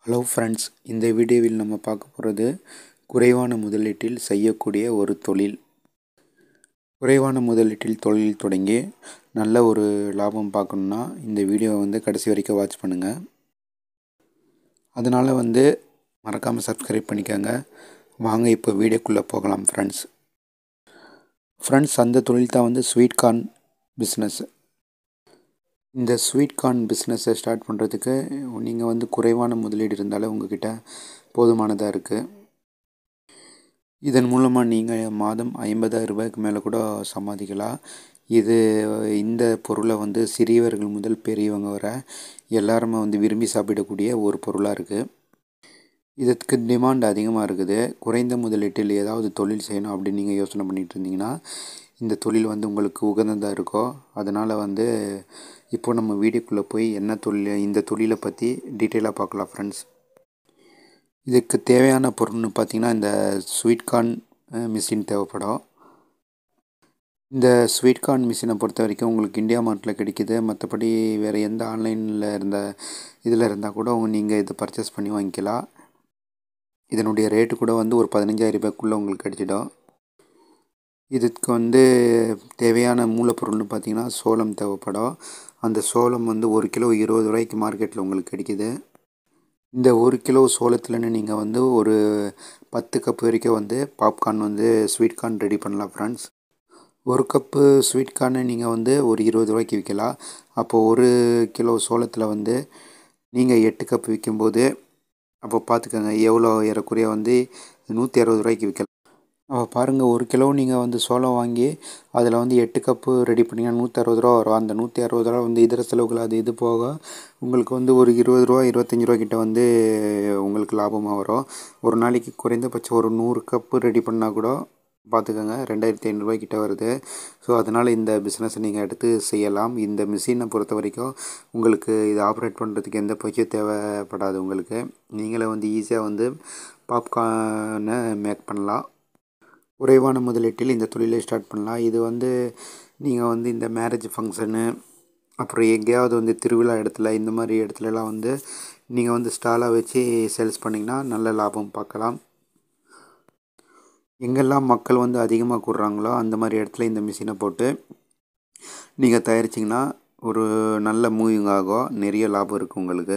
hello friends இந்த வீடியோவில் நம்ம பார்க்க போகிறது குறைவான முதலீட்டில் செய்யக்கூடிய ஒரு தொழில் குறைவான முதலீட்டில் தொழில் தொடங்கி நல்ல ஒரு லாபம் பார்க்கணுன்னா இந்த வீடியோவை வந்து கடைசி வரைக்கும் வாட்ச் பண்ணுங்கள் அதனால் வந்து மறக்காமல் சப்ஸ்கிரைப் பண்ணிக்கோங்க வாங்க இப்போ வீடியோக்குள்ளே போகலாம் ஃப்ரெண்ட்ஸ் ஃப்ரெண்ட்ஸ் அந்த தொழில் தான் வந்து ஸ்வீட் கார்ன் பிஸ்னஸ் இந்த ஸ்வீட் கார்ன் பிஸ்னஸை ஸ்டார்ட் பண்ணுறதுக்கு நீங்கள் வந்து குறைவான முதலீடு இருந்தாலே உங்ககிட்ட போதுமானதாக இருக்குது இதன் மூலமாக நீங்கள் மாதம் ஐம்பதாயிரம் ரூபாய்க்கு மேலே கூட சம்பாதிக்கலாம் இது இந்த பொருளை வந்து சிறியவர்கள் முதல் பெரியவங்க வர எல்லாருமே வந்து விரும்பி சாப்பிடக்கூடிய ஒரு பொருளாக இருக்குது இதுக்கு டிமாண்ட் அதிகமாக இருக்குது குறைந்த முதலீட்டில் ஏதாவது தொழில் செய்யணும் அப்படின்னு நீங்கள் யோசனை பண்ணிகிட்டு இருந்தீங்கன்னா இந்த தொழில் வந்து உங்களுக்கு உகந்ததாக இருக்கோ அதனால் வந்து இப்போ நம்ம வீடியோக்குள்ளே போய் என்ன தொழில் இந்த தொழிலை பற்றி டீட்டெயிலாக பார்க்கலாம் ஃப்ரெண்ட்ஸ் இதுக்கு தேவையான பொருள்னு பார்த்திங்கன்னா இந்த ஸ்வீட் கார்ன் மிஷின் தேவைப்படும் இந்த ஸ்வீட் கார்ன் மிஷினை பொறுத்த வரைக்கும் உங்களுக்கு இந்தியா மார்ட்டில் கிடைக்கிது மற்றபடி வேறு எந்த ஆன்லைனில் இருந்த இதில் இருந்தால் கூட உங்கள் நீங்கள் இதை பர்ச்சேஸ் பண்ணி வாங்கிக்கலாம் இதனுடைய ரேட்டு கூட வந்து ஒரு பதினஞ்சாயிரம் ரூபாய்க்குள்ளே உங்களுக்கு கிடைச்சிடும் இதுக்கு வந்து தேவையான மூலப்பொருள்னு பார்த்திங்கன்னா சோளம் தேவைப்படும் அந்த சோளம் வந்து ஒரு கிலோ இருபது ரூபாய்க்கு மார்க்கெட்டில் உங்களுக்கு கிடைக்கிது இந்த ஒரு கிலோ சோளத்துலன்னு நீங்கள் வந்து ஒரு பத்து கப் வரைக்கும் வந்து பாப்கார்ன் வந்து ஸ்வீட் கார்ன் ரெடி பண்ணலாம் ஃப்ரெண்ட்ஸ் ஒரு கப்பு ஸ்வீட் கார்னை நீங்கள் வந்து ஒரு இருபது ரூபாய்க்கு விற்கலாம் அப்போது ஒரு கிலோ சோளத்தில் வந்து நீங்கள் எட்டு கப் விற்கும்போது அப்போ பார்த்துக்கோங்க எவ்வளோ ஏறக்குறைய வந்து நூற்றி அறுபது ரூபாய்க்கு விற்கலாம் அப்போ பாருங்கள் ஒரு கிலோ நீங்கள் வந்து சோளம் வாங்கி அதில் வந்து எட்டு கப்பு ரெடி பண்ணிங்கன்னா நூற்றி அறுபது ரூபா வரும் அந்த நூற்றி அறுபது ரூபா வந்து இதர செலவுகள் அது இது போக உங்களுக்கு வந்து ஒரு இருபது ரூபா இருபத்தஞ்சி ரூபா கிட்ட வந்து உங்களுக்கு லாபமாக வரும் ஒரு நாளைக்கு குறைந்தபட்சம் ஒரு நூறு கப்பு ரெடி பண்ணால் கூட பார்த்துக்கோங்க ரெண்டாயிரத்தி ஐநூறுரூவா கிட்ட வருது ஸோ அதனால் இந்த பிஸ்னஸை நீங்கள் எடுத்து செய்யலாம் இந்த மிஷினை பொறுத்த வரைக்கும் உங்களுக்கு இதை ஆப்ரேட் பண்ணுறதுக்கு எந்த பயிற்சியும் தேவைப்படாது உங்களுக்கு நீங்களே வந்து ஈஸியாக வந்து பாப்கார்னை மேக் பண்ணலாம் குறைவான முதலீட்டில் இந்த தொழிலை ஸ்டார்ட் பண்ணலாம் இது வந்து நீங்கள் வந்து இந்த மேரேஜ் ஃபங்க்ஷனு அப்புறம் எங்கேயாவது வந்து திருவிழா இடத்துல இந்த மாதிரி இடத்துலலாம் வந்து நீங்கள் வந்து ஸ்டாலாக வச்சு சேல்ஸ் பண்ணிங்கன்னா நல்ல லாபம் பார்க்கலாம் எங்கெல்லாம் மக்கள் வந்து அதிகமாக கூடுறாங்களோ அந்த மாதிரி இடத்துல இந்த மிஷினை போட்டு நீங்கள் தயாரிச்சிங்கன்னா ஒரு நல்ல மூவிங் ஆகும் நிறைய லாபம் இருக்குது உங்களுக்கு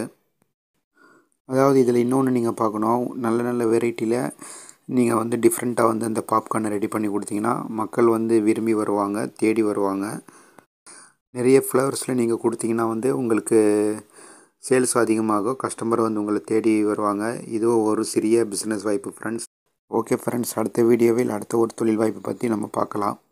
அதாவது இதில் இன்னொன்று நீங்கள் பார்க்கணும் நல்ல நல்ல வெரைட்டியில் நீங்கள் வந்து டிஃப்ரெண்ட்டாக வந்து அந்த பாப்கார்னை ரெடி பண்ணி கொடுத்தீங்கன்னா மக்கள் வந்து விரும்பி வருவாங்க தேடி வருவாங்க நிறைய ஃப்ளவர்ஸில் நீங்கள் கொடுத்தீங்கன்னா வந்து உங்களுக்கு சேல்ஸ் அதிகமாகும் கஸ்டமர் வந்து உங்களை தேடி வருவாங்க இதுவும் ஒரு சிறிய பிஸ்னஸ் வாய்ப்பு ஃப்ரெண்ட்ஸ் ஓகே ஃப்ரெண்ட்ஸ் அடுத்த வீடியோவில் அடுத்த ஒரு தொழில் வாய்ப்பு பற்றி நம்ம பார்க்கலாம்